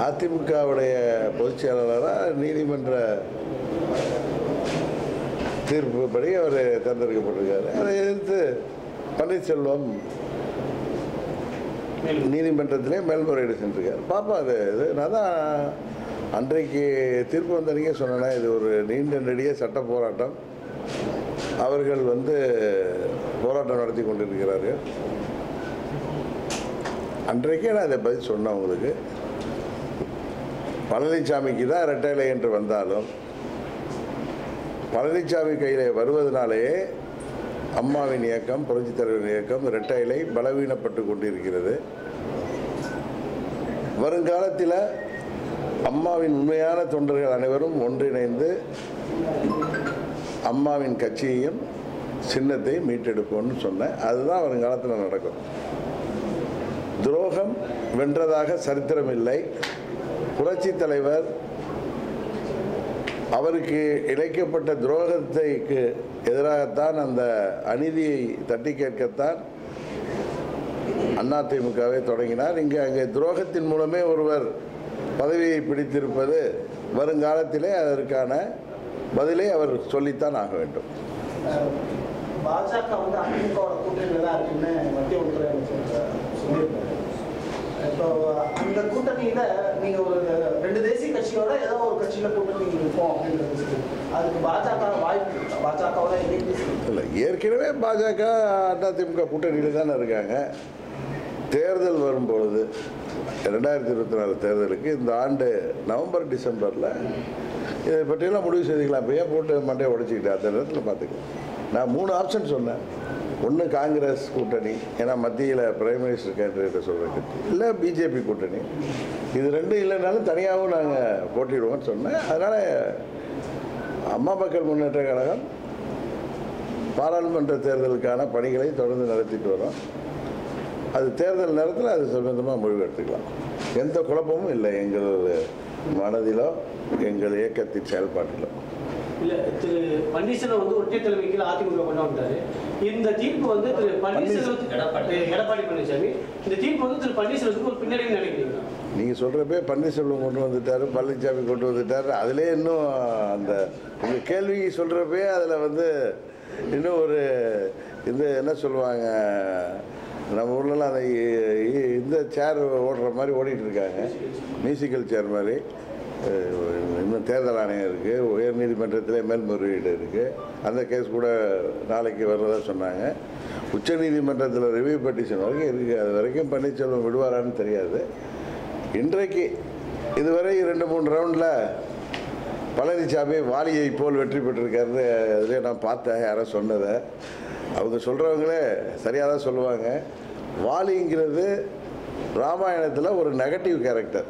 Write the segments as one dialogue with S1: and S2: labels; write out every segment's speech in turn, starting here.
S1: அதிமுகவுடைய பொதுச் செயலாளராக நீதிமன்ற தீர்ப்புப்படி அவர் தேர்ந்தெடுக்கப்பட்டிருக்காரு அதை எதிர்த்து பன்னீர்செல்வம் நீதிமன்றத்திலே மேல்முறையீடு சென்றிருக்கார் பாப்பா அது இது நான் தான் அன்றைக்கு தீர்ப்பு வந்தன்றைக்கே சொன்னேன் இது ஒரு நீண்ட நெடிய சட்ட போராட்டம் அவர்கள் வந்து போராட்டம் நடத்தி கொண்டிருக்கிறார்கள் அன்றைக்கே நான் இதை பதில் சொன்னேன் உங்களுக்கு பழனிசாமிக்கு தான் ரெட்டைலை என்று வந்தாலும் பழனிசாமி கையில் வருவதனாலேயே அம்மாவின் இயக்கம் புரட்சித் தலைவரின் இயக்கம் ரெட்டைலை பலவீனப்பட்டு கொண்டிருக்கிறது வருங்காலத்தில் அம்மாவின் உண்மையான தொண்டர்கள் அனைவரும் ஒன்றிணைந்து அம்மாவின் கட்சியையும் சின்னத்தை மீட்டெடுப்போம்னு சொன்னேன் அதுதான் வருங்காலத்தில் நடக்கும் துரோகம் வென்றதாக சரித்திரம் இல்லை புரட்சித் தலைவர் அவருக்கு இழைக்கப்பட்ட துரோகத்தைக்கு எதிராகத்தான் அந்த அநீதியை தட்டி கேட்கத்தான் அதிமுகவை தொடங்கினார் இங்கே அங்கே துரோகத்தின் மூலமே ஒருவர் பதவியை பிடித்திருப்பது வருங்காலத்திலே அதற்கான பதிலை அவர் சொல்லித்தான் ஆக வேண்டும்
S2: பாஜக வந்து அதிமுகவோட கூட்டணியில தான் இருக்குன்னு மத்திய உள்துறை அமைச்சர் சொல்லியிருக்காரு இப்போ அந்த கூட்டணியில நீங்க ஒரு ரெண்டு தேசிய கட்சியோட ஏதோ ஒரு கட்சியில கூட்டணி இருப்போம் அப்படின்றது சொல்லி. அதுக்கு பாஜக வாய்ப்பு இருக்கா? பாஜகவோட இணைந்து
S1: இல்லை ஏற்கனவே பாஜக அதிமுக கூட்டணியில் தானே இருக்காங்க தேர்தல் வரும்பொழுது ரெண்டாயிரத்தி இருபத்தி நாலு தேர்தலுக்கு இந்த ஆண்டு நவம்பர் டிசம்பரில் இதை பற்றியெல்லாம் முடிவு செய்துக்கலாம் இப்போ ஏன் போட்டு மண்டையை உடைச்சிக்கிட்டு அந்த நேரத்தில் பார்த்துக்கலாம் நான் மூணு ஆப்ஷன் சொன்னேன் ஒன்று காங்கிரஸ் கூட்டணி ஏன்னா மத்தியில் பிரைம் மினிஸ்டர் கேண்டிடேட்டை சொல்கிற கட்சி இல்லை பிஜேபி கூட்டணி இது ரெண்டும் இல்லைனாலும் தனியாகவும் நாங்கள் போட்டிடுவோம்னு சொன்னேன் அதனால் அம்மா மக்கள் முன்னேற்ற கழகம் பாராளுமன்ற தேர்தலுக்கான பணிகளை தொடர்ந்து நடத்திட்டு வரோம் அது தேர்தல் நேரத்தில் அது சம்பந்தமாக முடிவு எடுத்துக்கலாம் எந்த குழப்பமும் இல்லை எங்கள் மனதிலோ எங்கள் இயக்கத்தின் செயல்பாட்டிலோ
S3: இல்ல திரு பன்னீர்செல்வம் வந்து ஒற்றை தலைமை கீழ அதிமுக கொண்டு வந்துட்டாரு இந்த தீர்ப்பு வந்து திரு பன்னீர்செல்வத்துக்கு
S4: எடப்பாடி.
S3: எடப்பாடி பழனிசாமி இந்த தீர்ப்பு வந்து திரு பன்னீர்செல்வத்துக்கு ஒரு பின்னடைவு நினைக்கிறீங்களா
S1: நீங்கள் சொல்கிறப்பே பன்னீர்செல்வம் கொண்டு வந்துட்டார் பழனிசாமி கொண்டு வந்துட்டார் அதிலே இன்னும் அந்த உங்கள் கேள்வி சொல்கிறப்பே அதில் வந்து இன்னும் ஒரு இந்த என்ன சொல்லுவாங்க நம்ம ஊர்லலாம் அந்த இ- இ- இந்த சேர் ஓடுற மாதிரி ஓடிட்டு இருக்காங்க மியூசிக்கல் சேர் மாதிரி அஹ், இன்னும் தேர்தல் ஆணையம் இருக்குது உயர்நீதிமன்றத்திலே மேல்முறையீடு இருக்குது அந்த கேஸ் கூட நாளைக்கு வர்றதா சொன்னாங்க உச்சநீதிமன்றத்தில் ரிவ்யூ பெட்டிஷன் வரைக்கும் இருக்குது அது வரைக்கும் பன்னீர்செல்வம் விடுவாரான்னு தெரியாது இன்றைக்கு இதுவரை ரெண்டு மூணு ரவுண்டில் பழனிசாமி வாலியை போல் வெற்றி பெற்றிருக்காருன்னு அதிலே நான் பார்த்தேன் யாரோ சொன்னதை அவங்க சொல்கிறவங்களே சரியாக தான் சொல்லுவாங்க வாலிங்கிறது ராமாயணத்தில் ஒரு நெகட்டிவ் கேரக்டர்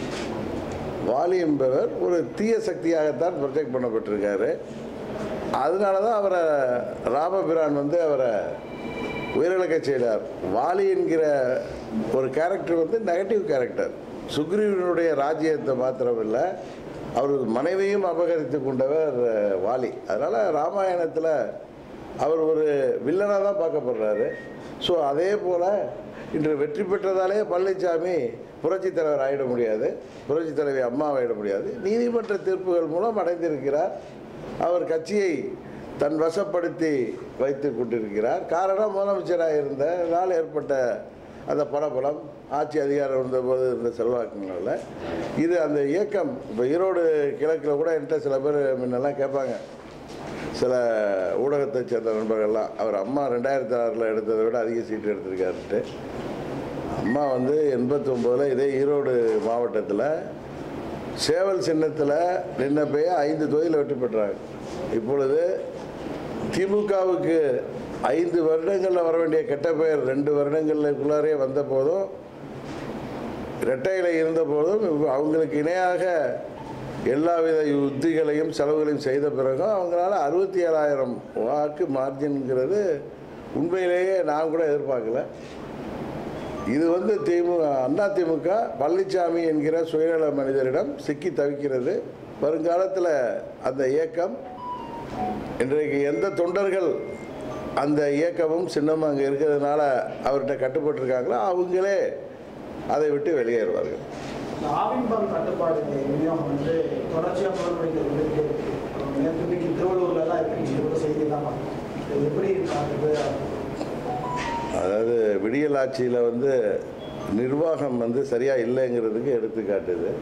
S1: வாலி என்பவர் ஒரு தீய சக்தியாகத்தான் ப்ரொஜெக்ட் பண்ணப்பட்டிருக்காரு அதனால தான் அவரை ராமபிரான் வந்து அவரை உயிரிழக்க செய்தார் வாலி என்கிற ஒரு கேரக்டர் வந்து நெகட்டிவ் கேரக்டர் சுக்ரீவனுடைய ராஜ்யத்தை மாத்திரமில்லை அவர் மனைவியும் அபகரித்து கொண்டவர் அஹ், வாலி அதனால் ராமாயணத்தில் அவர் ஒரு வில்லனாக தான் பார்க்கப்படுறாரு ஸோ அதே போல் இன்று வெற்றி பெற்றதாலே பழனிசாமி புரட்சித் தலைவர் ஆகிட முடியாது புரட்சித் தலைவி அம்மா ஆகிட முடியாது நீதிமன்ற தீர்ப்புகள் மூலம் அடைந்திருக்கிறார் அவர் கட்சியை தன் வசப்படுத்தி வைத்து கொண்டிருக்கிறார் காரணம் முதலமைச்சராக இருந்த நாள் ஏற்பட்ட அந்த பணபலம் ஆட்சி அதிகாரம் இருந்தபோது இருந்த செல்வாக்குனால இது அந்த இயக்கம் இப்போ ஈரோடு கிழக்கில் கூட என்கிட்ட சில பேர் முன்னெல்லாம் கேட்பாங்க சில ஊடகத்தை சேர்ந்த நண்பர்கள்லாம் அவர் அம்மா ரெண்டாயிரத்தி ஆறில் எடுத்ததை விட அதிக சீட்டு எடுத்திருக்காருன்ட்டு அம்மா வந்து எண்பத்தொம்போதில் இதே ஈரோடு மாவட்டத்தில் சேவல் சின்னத்தில் நின்னப்பயே ஐந்து தொகுதியில் வெற்றி பெற்றாங்க இப்பொழுது திமுகவுக்கு ஐந்து வருடங்களில் வர வேண்டிய கெட்ட பெயர் ரெண்டு வருடங்களுக்குள்ளாரே வந்த போதும் இரட்டையில் இருந்த போதும் இவ் அவங்களுக்கு இணையாக எல்லாவித யுத்திகளையும் செலவுகளையும் செய்த பிறகும் அவங்களால அறுபத்தி ஏழாயிரம் வாக்கு மார்ஜின்ங்கிறது உண்மையிலேயே நான் கூட எதிர்பார்க்கல இது வந்து திமுக அண்ணா திமுக பழனிசாமி என்கிற சுயநல மனிதரிடம் சிக்கி தவிக்கிறது வருங்காலத்தில் அந்த இயக்கம் இன்றைக்கு எந்த தொண்டர்கள் அந்த இயக்கமும் சின்னமும் அங்கே இருக்கிறதுனால அவர்கிட்ட கட்டுப்பட்டிருக்காங்களோ அவங்களே அதை விட்டு வெளியேறுவார்கள்
S2: இந்த ஆவின்பால் கட்டுப்பாடு விநியோகம் வந்து தொடர்ச்சியாக புலன்படிக்க இருந்துகிட்டே இருக்கு நேற்று இன்னைக்கு திருவள்ளூர்ல எல்லாம் இருக்கு கூட செய்தியெல்லாம் பார்த்தோம். இது எப்படி பார்க்குறது
S1: அதாவது விடியல் ஆட்சியில் வந்து நிர்வாகம் வந்து சரியாக இல்லைங்கிறதுக்கு எடுத்துக்காட்டுது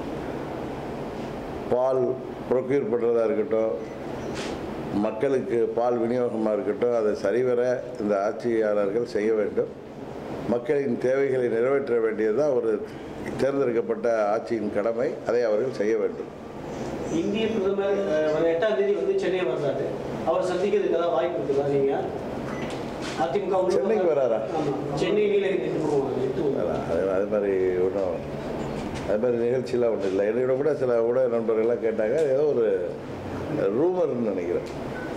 S1: பால் ப்ரொக்யூர் பண்ணுறதா இருக்கட்டும் மக்களுக்கு பால் விநியோகமாக இருக்கட்டும் அதை சரிவர இந்த ஆட்சியாளர்கள் செய்ய வேண்டும் மக்களின் தேவைகளை நிறைவேற்ற வேண்டியதுதான் ஒரு தேர்ந்தெடுக்கப்பட்ட ஆட்சியின் கடமை அதை அவர்கள் செய்ய வேண்டும்
S3: இந்திய பிரதமர் அஹ், வர எட்டாம் தேதி வந்து சென்னை வர்றாரு அவர் சந்திக்கிறதுக்கு ஏதாவது வாய்ப்பு இருக்குதா நீங்க அதிமுக உள்ள-
S1: சென்னைக்கு வராரா?
S3: ஆமா சென்னை நீலகிரி எட்டு போவாங்க எட்டு போவாங்க.
S1: அதான், அது அது மாதிரி ஒன்றும் அது மாதிரி நிகழ்ச்சியெல்லாம் ஒன்றும் இல்லை என்னோட கூட சில ஊடக நண்பர்கள்லாம் கேட்டாங்க ஏதோ ஒரு ரூமர்னு நினைக்கிறேன்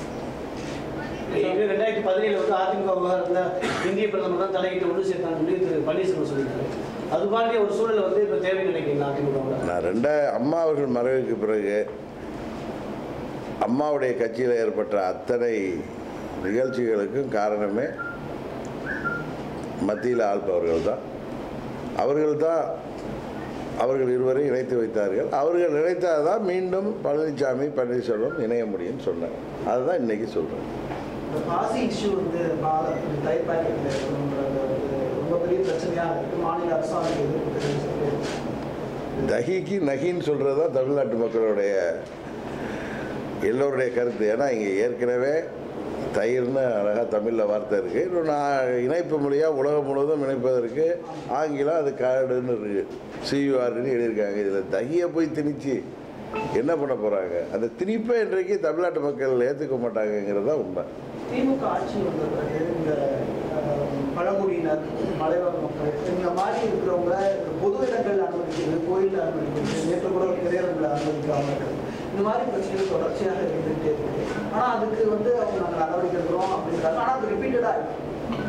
S3: இது ரெண்டாயிரத்தி பதினேழு வந்து அதிமுக விவகாரத்துல இந்திய பிரதமர் தான் தலையிட்டு ஒன்று சேர்த்தாங்க சொல்லி திரு பன்னீர்செல்வம் சொல்லியிருக்காரு அது மாதிரி ஒரு சூழல் வந்து இப்போ தேவை நினைக்கிறீங்களா அதிமுக
S1: நான் ரெண்டா அம்மா அவர்கள் மறைவுக்கு பிறகு அம்மாவுடைய கட்சியில் ஏற்பட்ட அத்தனை நிகழ்ச்சிகளுக்கும் காரணமே மத்தியில் ஆள்பவர்கள் தான் அவர்கள் தான் அவர்கள் இருவரை இணைத்து வைத்தார்கள் அவர்கள் நினைத்தால் தான் மீண்டும் பழனிசாமி பன்னீர்செல்வம் இணைய முடியும்னு சொன்னாங்க அதுதான் இன்னைக்கு சொல்கிறேன்
S2: இந்த பாசி இஷ்யூ வந்து பால- இந்த தயிர் பாக்கெட்ல இருக்கணுங்கிறது வந்து ரொம்ப பெரிய பிரச்சனையாக இருக்கு மாநில அரசாங்கம் எதிர்ப்பு தெரிவிச்சிருக்கு
S1: தகிக்கு நகின்னு சொல்கிறது தான் தமிழ்நாட்டு மக்களுடைய எல்லோருடைய கருத்து ஏன்னா இங்கே ஏற்கனவே தயிர்னு அழகாக தமிழில் வார்த்தை இருக்குது இன்னும் நான் இணைப்பு மொழியாக உலகம் முழுவதும் இணைப்பதற்கு ஆங்கிலம் அது கார்டுன்னு இருக்குது சியூஆர்னு எழுதியிருக்காங்க இதில் தகியை போய் திணிச்சு என்ன பண்ண போகிறாங்க அந்த திணிப்பை இன்றைக்கு தமிழ்நாட்டு மக்கள் ஏற்றுக்க மாட்டாங்கங்கிறது தான் உண்மை
S2: திமுக ஆட்சி வந்த பிறகு இந்த அஹ், பழங்குடியினர் மலைவாழ் மக்கள் இந்த மாதிரி இருக்கிறவங்க இந்த பொது இடங்கள் அனுமதிக்கிறது கோயில் அனுமதிக்கிறது நேற்று கூட திரையரங்களை அனுமதிக்காம இருக்குது இந்த மாதிரி பிரச்சனைகள் தொடர்ச்சியாக இருந்துகிட்டே இருக்கு ஆனா அதுக்கு வந்து அவங்க நாங்கள் நடவடிக்கை எடுக்கிறோம் அப்படின்றாங்க ஆனா அது ரிப்பீட்டடா இருக்கு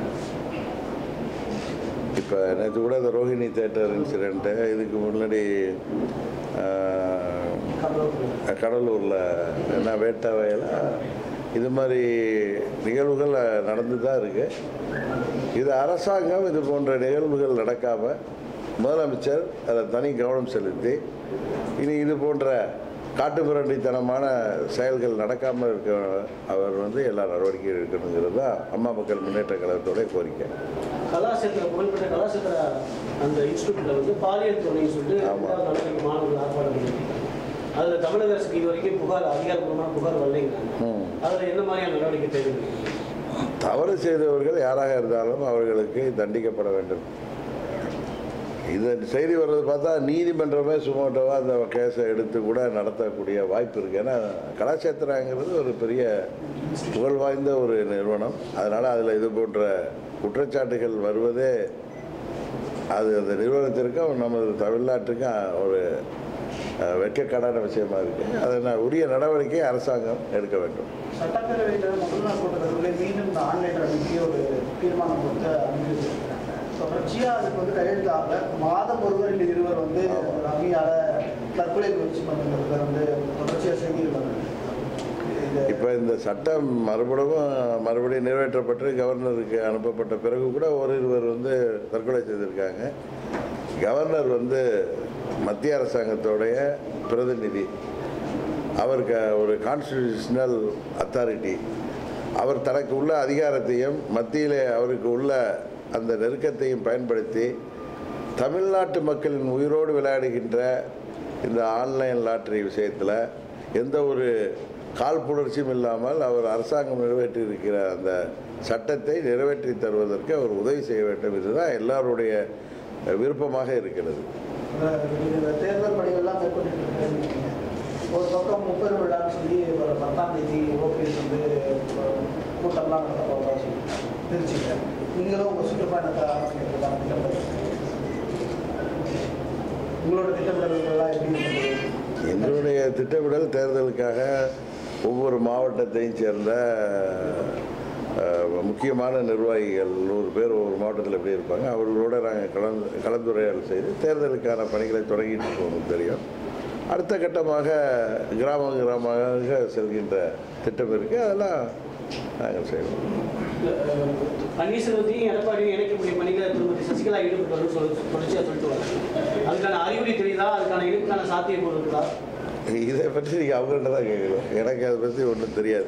S1: இப்போ நேற்று கூட இந்த ரோஹிணி தேட்டர் இன்சிடெண்ட்டு இதுக்கு முன்னாடி ஆஹ்,
S2: கடலூர்
S1: கடலூரில் என்ன வேட்டை வயல இது மாதிரி நிகழ்வுகள் நடந்து தான் இருக்கு இது அரசாங்கம் இது போன்ற நிகழ்வுகள் நடக்காமல் முதலமைச்சர் அதில் தனி கவனம் செலுத்தி இனி இது போன்ற காட்டுமிரண்டித்தனமான செயல்கள் நடக்காமல் இருக்க அவர் வந்து எல்லா நடவடிக்கையும் எடுக்கணுங்கிறது தான் அம்மா மக்கள் முன்னேற்ற கழகத்தோடைய கோரிக்கை
S3: கலாசேத்திர புகழ்பெற்ற கலாசேத்திர அந்த இன்ஸ்டியூட்ல வந்து பாலியல் தொழில் சொல்லிட்டு
S1: ஆமா.
S3: ரெண்டாவது நடவடிக்கை மாணவர்கள் ஆர்ப்பாட்டம் பண்ணிருக்காங்க அதுல தமிழக அரசுக்கு இது வரைக்கும் புகார் அதிகாரப்பூர்வமான புகார் வரலைங்கிறாங்க
S1: ம்.
S3: அதுல என்ன மாதிரியான நடவடிக்கை தேவை
S1: தவறு செய்தவர்கள் யாராக இருந்தாலும் அவர்களுக்கு தண்டிக்கப்பட வேண்டும் இது செய்தி வர்றது பார்த்தா நீதிமன்றமே சுமோட்டோவாக அந்த கேஸை எடுத்து கூட நடத்தக்கூடிய வாய்ப்பு இருக்குது ஏன்னா கலாச்சேத்திராங்கிறது ஒரு பெரிய புகழ் வாய்ந்த ஒரு நிறுவனம் அதனால் அதில் இது போன்ற குற்றச்சாட்டுகள் வருவதே அது அந்த நிறுவனத்திற்கும் நமது தமிழ்நாட்டுக்கும் ஒரு அஹ், வெட்கக்கடான விஷயமா இருக்குது அதனால் உரிய நடவடிக்கை அரசாங்கம் எடுக்க வேண்டும்
S2: சட்டப்பேரவையில் முதல் நாள் கூட்டத்தில் மீண்டும் இந்த ஆன்லைன் அனுப்பி ஒரு தீர்மானம் கொடுத்து அனுப்பி வச்சிருக்காங்க தொடர்ச்சியாக அதுக்கு வந்து கையெழுத்தாக மாதம் ஒருவர் இல்லை இருவர் வந்து
S1: ஆமா.
S2: ரம்மியால தற்கொலை முயற்சி பண்ணுங்கிறத வந்து தொடர்ச்சியாக செய்திகள் வருது இது
S1: இப்போ இந்த சட்டம் மறுபடியும் மறுபடியும் நிறைவேற்றப்பட்டு கவர்னருக்கு அனுப்பப்பட்ட பிறகு கூட ஒரு இருவர் வந்து தற்கொலை செய்திருக்காங்க கவர்னர் வந்து மத்திய அரசாங்கத்தோடைய பிரதிநிதி அவருக்கு ஒரு கான்ஸ்டிடியூஷனல் அத்தாரிட்டி அவர் தனக்கு உள்ள அதிகாரத்தையும் மத்தியிலே அவருக்கு உள்ள அந்த நெருக்கத்தையும் பயன்படுத்தி தமிழ்நாட்டு மக்களின் உயிரோடு விளையாடுகின்ற இந்த ஆன்லைன் லாட்டரி விஷயத்தில் எந்த ஒரு காழ்ப்புணர்ச்சியும் இல்லாமல் அவர் அரசாங்கம் நிறைவேற்றியிருக்கிற அந்த சட்டத்தை நிறைவேற்றி தருவதற்கு அவர் உதவி செய்ய வேண்டும் இதுதான் எல்லாருடைய விருப்பமாக இருக்கிறது
S2: இந்த தேர்தல் பணிகள்லாம் மேற்கொண்டு இருக்கீங்க ஒரு பக்கம் முப்பது விழான்னு சொல்லி ஒரு பத்தாம் தேதி ஓபிஎஸ் வந்து அஹ், கூட்டம்லாம் நடத்த போகிறதா சொல்லி திருச்சியில் நீங்களும் உங்கள் சுற்றுப்பயணத்தை ஆரம்பிக்கிறதுக்கான திட்டமிடல் உங்களோட திட்டமிடல்கள்லாம் எப்படி இருக்குது?
S1: எங்களுடைய திட்டமிடல் தேர்தலுக்காக ஒவ்வொரு மாவட்டத்தையும் சேர்ந்த அஹ், முக்கியமான நிர்வாகிகள் நூறு பேர் ஒவ்வொரு மாவட்டத்தில் எப்படி இருப்பாங்க அவர்களோட நாங்கள் கலந்து கலந்துரையாடல் செய்து தேர்தலுக்கான பணிகளை தொடங்கிட்டு இருக்கோம் உங்களுக்கு தெரியும் அடுத்த கட்டமாக கிராம கிராமமாக செல்கின்ற திட்டம் இருக்குது அதெல்லாம் நாங்கள் செய்வோம்
S3: இல்ல, அஹ், பன்னீர்செல்வத்தையும் எடப்பாடியும் இணைக்கக்கூடிய பணிகளை திருமதி சசிகலா ஈடுபட்டு வரும் சொல்லி தொடர்ச்சியாக சொல்லிட்டு வராங்க அதுக்கான அறிகுறி தெரியுதா அதுக்கான இணைப்புக்கான சாத்தியக்கூறு இருக்குதா
S1: இதை பற்றி நீங்கள் அவங்கள்ட்ட தான் கேட்கணும் எனக்கு அதை பற்றி ஒன்றும் தெரியாது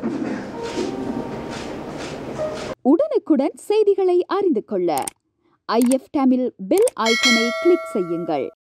S4: உடனுக்குடன் செய்திகளை அறிந்து கொள்ள ஐஎஃப் தமிழ் பெல் ஐக்கனை கிளிக் செய்யுங்கள்